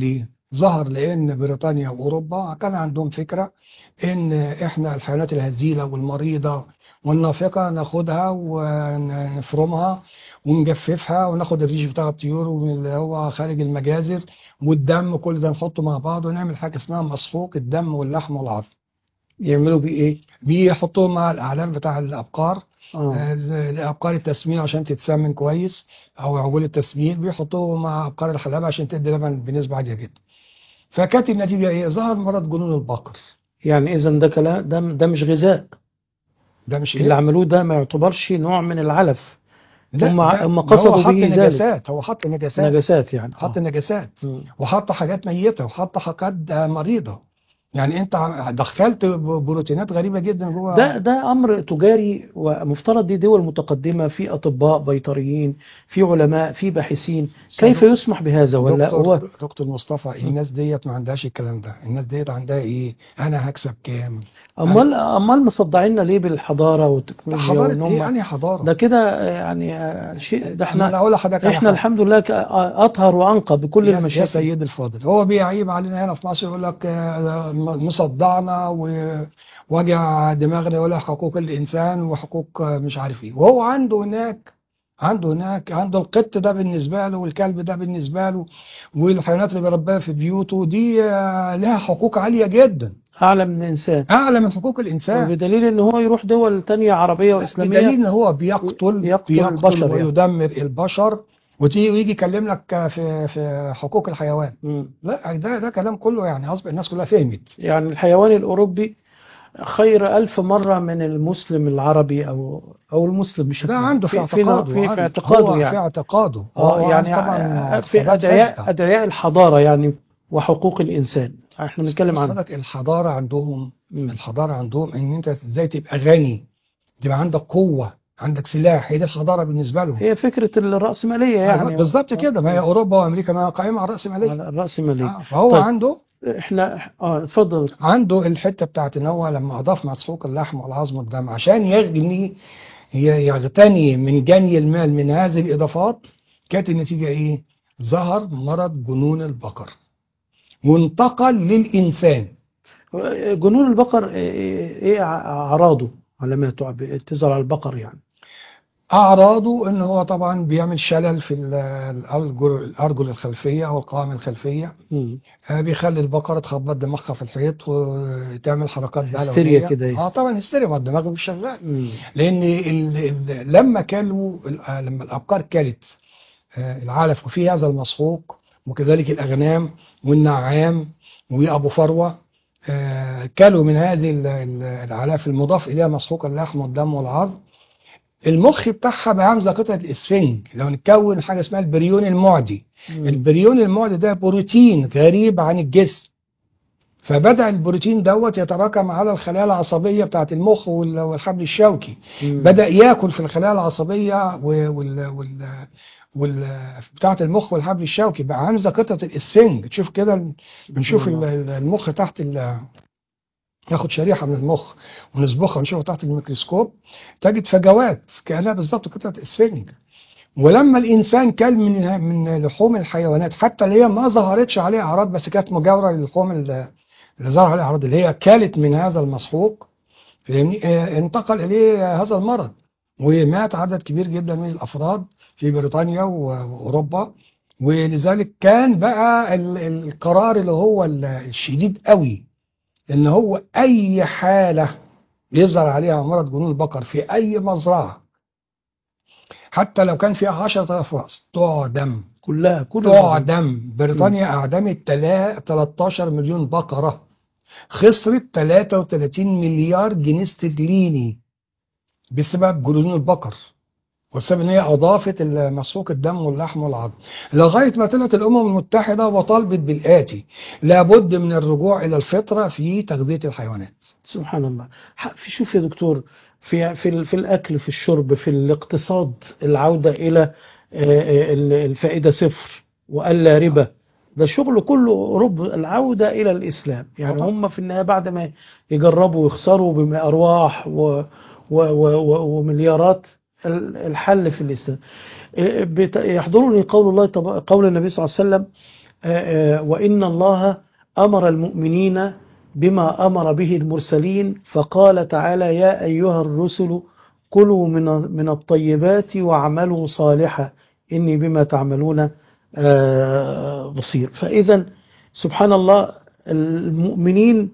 ظهر لان بريطانيا واوروبا كان عندهم فكره ان احنا الحيوانات الهزيله والمريضه والنافقه ناخدها ونفرمها ونجففها وناخد الريش بتاع الطيور واللي هو خارج المجازر والدم كل ده نحطه مع بعض ونعمل حاجه اسمها مسحوق الدم واللحم والعظم يعملوا بيه ايه؟ بيحطوه مع الاعلام بتاع الابقار اه لأبقار التسمين عشان تتسمن كويس أو عجول التسمين بيحطوه مع أبقار الحلاب عشان تدي لبن بنسبة عالية جدا فكانت النتيجة إيه؟ ظهر مرض جنون البقر يعني اذا ده كلام ده ده مش غذاء ده مش اللي إيه؟ عملوه ده ما يعتبرش نوع من العلف لا هم ده- هم ده قصدوا هو حط به ذلك نجاسات هو حط نجاسات نجاسات يعني حط آه. نجاسات مم. وحط حاجات ميتة وحط حاجات مريضة يعني أنت عم- دخلت بروتينات غريبة جدا جوه ده ده امر تجاري ومفترض دي دول متقدمه في اطباء بيطريين في علماء في باحثين كيف دكتور- يسمح بهذا ولا هو دكتور دكتور مصطفى الناس ديت ما عندهاش الكلام ده الناس ديت عندها ايه انا هكسب كام امال امال مصدعيننا ليه بالحضاره والتكنولوجيا حضاره وان ايه هم يعني حضاره ده كده يعني آه، شيء ده انا احنا اقول لحضرتك على احنا حاجة. الحمد لله ك- آه، اطهر وانقى بكل يا- يا المشاكل سيدي الفاضل هو بيعيب علينا هنا في مصر يقول لك آه، مصدعنا ووجع دماغنا يقول لك حقوق الانسان وحقوق آه، مش عارف ايه وهو عنده هناك عنده هناك عنده القط ده بالنسبه له والكلب ده بالنسبه له والحيوانات اللي بيربيها في بيوته دي آه، لها حقوق عاليه جدا اعلى من الانسان اعلى من حقوق الانسان بدليل ان هو يروح دول تانية عربيه بدليل واسلاميه ان هو بيقتل يقتل بيقتل البشر يعني. ويدمر البشر وتيجي ويجي يكلم لك في في حقوق الحيوان مم. لا ده ده كلام كله يعني غصب الناس كلها فهمت يعني الحيوان الأوروبي خير ألف مرة من المسلم العربي أو أو المسلم بشكل ده عام. عنده في في اعتقاده في, في عنده. اعتقاده هو في يعني اعتقاده اه هو يعني طبعا آه، في اعتقادات أدعياء فاسدة. أدعياء الحضارة يعني وحقوق الإنسان احنا بنتكلم بس عنه حضرتك الحضاره عندهم مم. الحضاره عندهم ان انت ازاي تبقى غني تبقى عندك قوه عندك سلاح هي دي الحضاره بالنسبه لهم هي فكرة الرأسمالية يعني بالظبط كده ما هي اوروبا وامريكا ما قائمه على الراسماليه على الرأسمالية آه، فهو طيب. عنده احنا اه اتفضل عنده الحته بتاعت ان هو لما اضاف مسحوق اللحم والعظم والدم عشان يغني ي- يغتني من جني المال من هذه الاضافات كانت النتيجه ايه؟ ظهر مرض جنون البقر وانتقل للانسان جنون البقر ايه إيه اعراضه علاماته تظهر على البقر يعني اعراضه ان هو طبعا بيعمل شلل في ال- الارجل الارجل الخلفيه او القوائم الخلفيه مم. آه، بيخلي البقره تخبط دماغها في الحيط وتعمل حركات بقى هستيريا لونية. كده اه يس- طبعا هستيريا ما الدماغ مش شغال مم. لان ال ال لما كلوا ال- آه، لما الابقار كلت آه، العلف وفيه هذا المسحوق وكذلك الاغنام والنعام وابو فروه آه، كلوا من هذه ال- ال- العلف المضاف اليها مسحوق اللحم والدم والعظم المخ بتاعها بقى عامل زي قطعه الاسفنج لو نتكون حاجه اسمها البريون المعدي مم. البريون المعدي ده بروتين غريب عن الجسم فبدأ البروتين دوت يتراكم على الخلايا العصبية بتاعت المخ وال- والحبل الشوكي مم. بدأ ياكل في الخلايا العصبية و- وال وال وال بتاعت المخ والحبل الشوكي بقى عامل زي قطعة الاسفنج تشوف كده ال- بنشوف ال- ال- المخ تحت ال ناخد شريحة من المخ ونسبخها ونشوفها تحت الميكروسكوب تجد فجوات كأنها بالظبط قطعة اسفنج ولما الانسان كل من من لحوم الحيوانات حتى اللي هي ما ظهرتش عليها اعراض بس كانت مجاوره للحوم اللي اللي ظهر عليها اعراض اللي هي كلت من هذا المسحوق فاهمني آه، انتقل اليه هذا المرض ومات عدد كبير جدا من الافراد في بريطانيا و- واوروبا ولذلك كان بقى ال- ال- القرار اللي هو ال- الشديد قوي ان هو اي حاله يظهر عليها مرض جنون البقر في اي مزرعه حتى لو كان فيها 10000 راس تعدم كلها كل تعدم بريطانيا اعدمت تلا- 13 مليون بقره خسرت 33 مليار جنيه استرليني بسبب جنون البقر والسبب ان هي اضافت مسحوق الدم واللحم والعظم لغايه ما طلعت الامم المتحده وطالبت بالاتي لابد من الرجوع الى الفطره في تغذيه الحيوانات سبحان الله ح- في شوف يا دكتور في في ال- في الاكل في الشرب في الاقتصاد العوده الى آه، آه، ال- الفائده صفر والا ربا ده شغل كله رب العوده الى الاسلام يعني طبعا. هم في النهايه بعد ما يجربوا ويخسروا بارواح و و و و ومليارات ال- الحل في الاسلام آه، بت- يحضرني قول الله تب- قول النبي صلى الله عليه وسلم آه، آه، وإن الله أمر المؤمنين بما أمر به المرسلين فقال تعالى يا أيها الرسل كلوا من من الطيبات واعملوا صالحا إني بما تعملون آه، بصير فإذا سبحان الله المؤمنين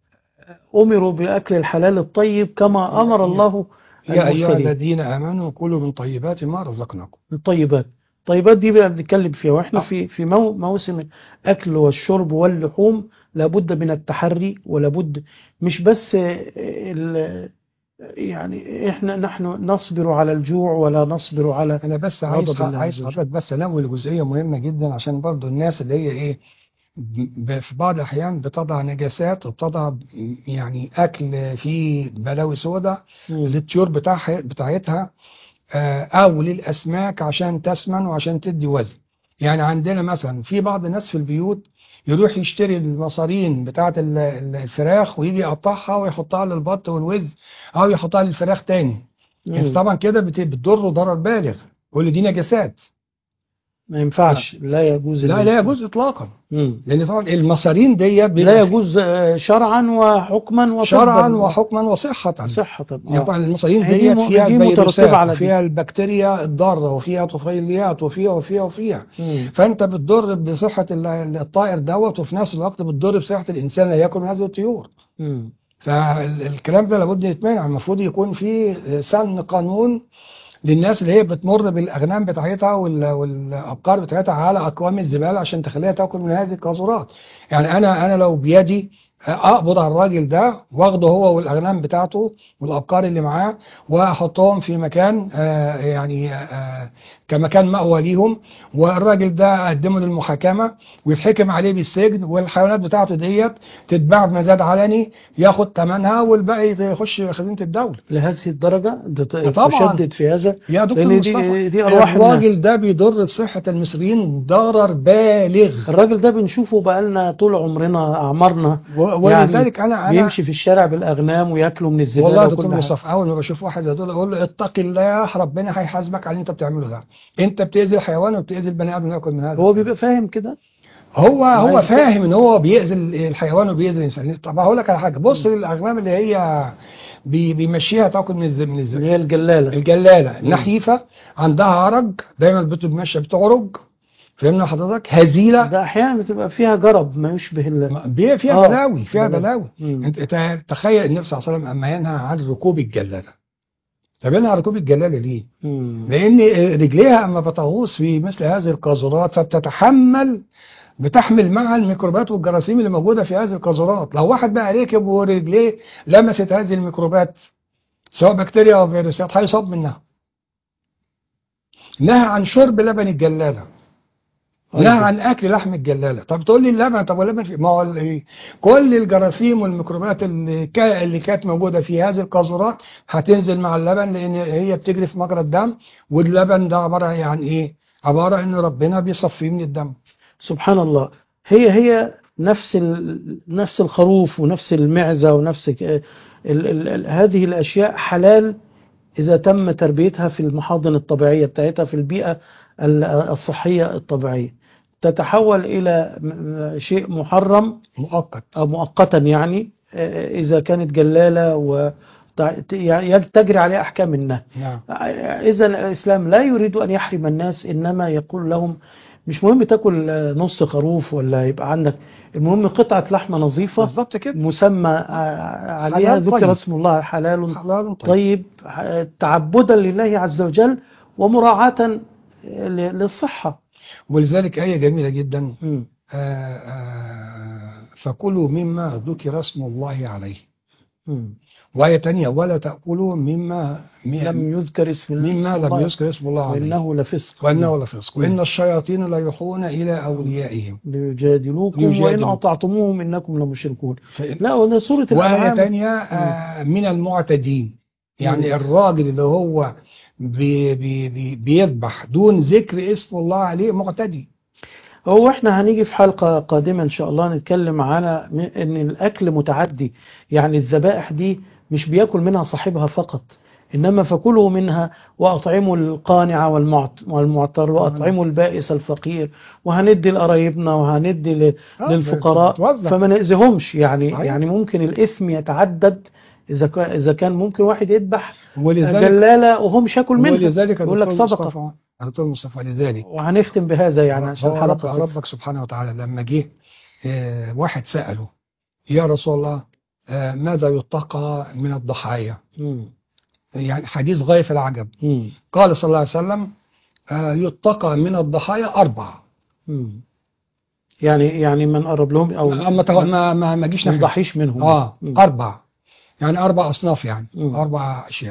أمروا بأكل الحلال الطيب كما أمر الله يا أيها المرسلين الذين آمنوا كلوا من طيبات ما رزقناكم الطيبات الطيبات دي بقى بنتكلم فيها واحنا آه. في في مو موسم الاكل والشرب واللحوم لابد من التحري ولابد مش بس ال- يعني احنا نحن نصبر على الجوع ولا نصبر على أنا بس عايز غضب الله عايز عز وجل. حضرتك بس أنوه جزئية مهمة جدا عشان برضو الناس اللي هي إيه ب- في بعض الأحيان بتضع نجاسات وبتضع يعني أكل فيه بلاوي سوداء للطيور بتاعها بتاعتها آه، او للاسماك عشان تسمن وعشان تدي وزن يعني عندنا مثلا في بعض الناس في البيوت يروح يشتري المصارين بتاعه ال- ال- الفراخ ويجي يقطعها ويحطها للبط والوز او يحطها للفراخ تاني انت مم. طبعا كده بت- بتضره ضرر بالغ يقول لي دي نجاسات ما ينفعش لا يجوز لا ال- لا يجوز اطلاقا مم. لان طبعا المصارين ديت لا يجوز آه، شرعا وحكما وطبا شرعا وحكما وصحة صحة يعني آه. طبعا المصارين هي دي ديت م- فيها دي مترتبة الفيروسات على دي. وفيها البكتيريا الضارة وفيها طفيليات وفيها وفيها وفيها مم. فانت بتضر بصحة ال- الطائر دوت وفي نفس الوقت بتضر بصحة الانسان اللي ياكل من هذه الطيور مم. فالكلام ده لابد يتمنع المفروض يكون في سن قانون للناس اللي هي بتمر بالاغنام بتاعتها وال- والابقار بتاعتها على اكوام الزباله عشان تخليها تاكل من هذه القاذورات يعني انا انا لو بيدي اقبض على الراجل ده واخده هو والاغنام بتاعته والابقار اللي معاه واحطهم في مكان آه، يعني آه، كمكان مأوى ليهم والراجل ده اقدمه للمحاكمه ويتحكم عليه بالسجن والحيوانات بتاعته ديت تتباع بمزاد علني ياخد ثمنها والباقي يخش خزينه الدوله لهذه الدرجة ده ت- طبعاً. تشدد في هذا يا دكتور لأن دي- مصطفى دي أرواح الراجل الناس. ده بيضر بصحة المصريين ضرر بالغ الراجل ده بنشوفه بقالنا طول عمرنا أعمارنا و- ولذلك انا انا بيمشي في الشارع بالأغنام وياكلوا من الزبالة والله يا وكل دكتور حاجة. مصطفى اول ما بشوف واحد زي دول اقول له اتق الله ربنا هيحاسبك على اللي انت بتعمله ده انت بتاذي الحيوان وبتاذي البني ادم ياكل من هذا هو بيبقى فاهم كده هو هو عايز- فاهم ان هو بيأذي الحيوان وبيأذي الانسان طب هقول لك على حاجه بص للاغنام اللي هي بي- بيمشيها تاكل من الز- من الزباله اللي هي الجلالة الجلاله النحيفه عندها عرج دايما بتمشي بتعرج فهمنا حضرتك هزيله ده أحيانا بتبقى فيها جرب ما يشبه ال بي- فيها آه. بلاوي فيها بلاوي. بلاوي مم. انت ت- تخيل النبي صلى الله عليه وسلم اما ينهى عن ركوب الجلاله طب ينهى عن ركوب الجلاله ليه؟ مم. لان رجليها اما بتغوص في مثل هذه القاذورات فبتتحمل بتحمل معها الميكروبات والجراثيم اللي موجوده في هذه القاذورات لو واحد بقى ركب ورجليه لمست هذه الميكروبات سواء بكتيريا او فيروسات هيصاب منها نهى عن شرب لبن الجلاله نهى أيضا. عن اكل لحم الجلاله طب تقول لي اللبن طب واللبن في ما هو ال- كل الجراثيم والميكروبات اللي كا- اللي كانت موجوده في هذه القاذورات هتنزل مع اللبن لان هي بتجري في مجرى الدم واللبن ده عباره عن ايه عباره ان ربنا بيصفيه من الدم سبحان الله هي هي نفس ال... نفس الخروف ونفس المعزة ونفس ك- ال... ال... ال... هذه الأشياء حلال إذا تم تربيتها في المحاضن الطبيعية بتاعتها في البيئة ال- الصحية الطبيعية تتحول إلى م- م- شيء محرم مؤقت أو مؤقتا يعني آه، إذا كانت جلالة و يعني تجري عليها أحكام النهي نعم إذا الإسلام لا يريد أن يحرم الناس إنما يقول لهم مش مهم تاكل نص خروف ولا يبقى عندك المهم قطعة لحمة نظيفة بالظبط كده مسمى عليها حلال ذكر طيب. اسم الله حلال حلال طيب طيب تعبدا لله عز وجل ومراعاة ل- للصحة ولذلك آية جميلة جدا مم. آه، آه، فكلوا مما ذكر اسم الله عليه مم. وآية تانية ولا تأكلوا مما لم يذكر اسم الله مما اسم لم الله يذكر اسم الله عليه وإنه لفسق وأنه لفسق مم. وإن الشياطين ليوحون إلى أوليائهم ليجادلوكم وإن ليجادلوكم. أطعتموهم إنكم لمشركون فإن- لا وده سورة وآية الأنعام تانية آه، من المعتدين يعني مم. الراجل اللي هو بي بي بي بيذبح دون ذكر اسم الله عليه معتدي هو احنا هنيجي في حلقة قادمة ان شاء الله نتكلم على م- ان الاكل متعدي يعني الذبائح دي مش بياكل منها صاحبها فقط إنما فكلوا منها وأطعموا القانع والمعت- والمعتر وأطعموا البائس الفقير وهندي لقرايبنا وهندي ل- آه، للفقراء بتوزع. فما نأذيهمش يعني صحيح. يعني ممكن الإثم يتعدد إذا كان إذا كان ممكن واحد يذبح ولذلك جلالة وهو مش هياكل منها ولذلك يا يقول لك دكتور صدقة مصطفى يا دكتور مصطفى لذلك وهنختم بهذا يعني عشان هو رب الحلقة خلصت. ربك سبحانه وتعالى لما جه آه، واحد سأله يا رسول الله آه، ماذا يتقى من الضحايا مم. يعني حديث غاية في العجب مم. قال صلى الله عليه وسلم آه، يتقى من الضحايا أربع مم. يعني يعني ما نقرب لهم أو ما تغ- ما ما, ما جيش ما ناحية نضحيش منهم اه مم. أربع يعني أربع أصناف يعني مم. أربع أشياء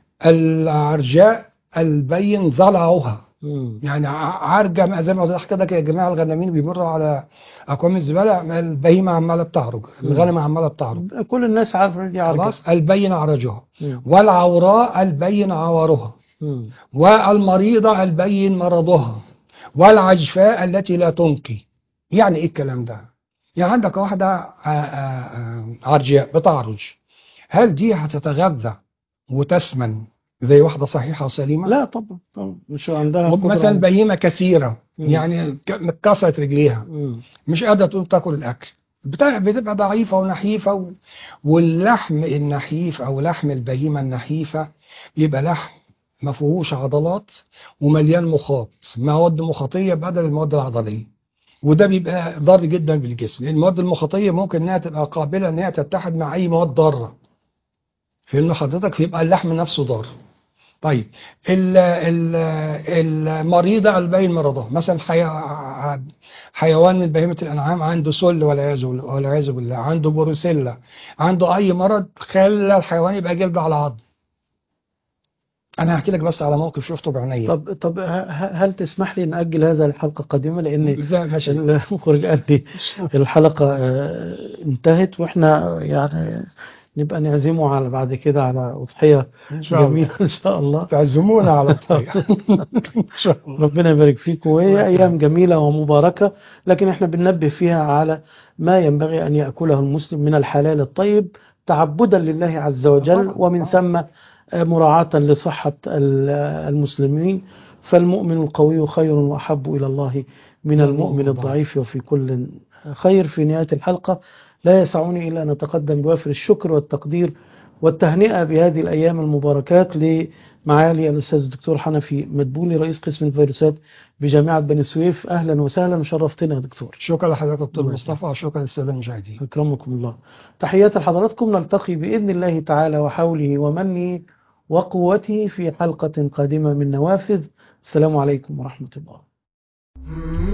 العرجاء البين ضلعها مم. يعني ع- عرجة زي ما قلت كده كده يا جماعة الغنامين بيمروا على أكوام الزبالة البهيمة عمالة بتعرج الغنم عمالة بتعرج كل الناس عارفة دي عرجة خلاص البين عرجها مم. والعوراء البين عورها مم. والمريضة البين مرضها والعجفاء التي لا تنقي يعني ايه الكلام ده يعني عندك واحدة آه، آه، آه، عرجاء بتعرج هل دي هتتغذى وتسمن زي واحدة صحيحة وسليمة لا طبعا طبعا مش عندها قدرة مثلا على- بهيمة كثيرة مم. يعني ك- اتكسرت رجليها مم. مش قادرة تقوم تاكل الأكل بتاع- بتبقى ضعيفة ونحيفة و... واللحم النحيف أو لحم البهيمة النحيفة بيبقى لحم ما فيهوش عضلات ومليان مخاط مواد مخاطية بدل المواد العضلية وده بيبقى ضار جدا بالجسم لأن المواد المخاطية ممكن إنها تبقى قابلة إنها تتحد مع أي مواد ضارة فإن حضرتك فيبقى اللحم نفسه ضار طيب ال ال المريضة البين مرضها مثلا حي... حيوان من بهيمة الأنعام عنده سل والعياذ بالله- والعياذ بالله عنده بروسيلا عنده أي مرض خلى الحيوان يبقى جلد على عظم أنا هحكي لك بس على موقف شفته بعينيا طب طب ه- ه- هل تسمح لي نأجل هذا الحلقة القادمة لأن ازاي ماشي المخرج قال لي الحلقة آه، انتهت واحنا يعني نبقى نعزمه على بعد كده على أضحية إن شاء الله جميلة إن شاء الله تعزمونا على الطريق إن شاء الله ربنا يبارك فيكم وهي أيام جميلة ومباركة لكن احنا بننبه فيها على ما ينبغي أن يأكله المسلم من الحلال الطيب تعبدا لله عز وجل طبعا. ومن ثم مراعاة لصحة ال- المسلمين فالمؤمن القوي خير وأحب إلى الله من المؤمن الضعيف وفي كل خير في نهاية الحلقة لا يسعني إلا أن أتقدم بوافر الشكر والتقدير والتهنئة بهذه الأيام المباركات لمعالي الأستاذ الدكتور حنفي مدبولي رئيس قسم الفيروسات بجامعة بني سويف أهلا وسهلا وشرفتنا يا دكتور شكرا لحضرتك دكتور الله مصطفى وشكرا للسادة المشاهدين أكرمكم الله تحيات لحضراتكم نلتقي بإذن الله تعالى وحوله ومنه وقوته في حلقة قادمة من نوافذ السلام عليكم ورحمة الله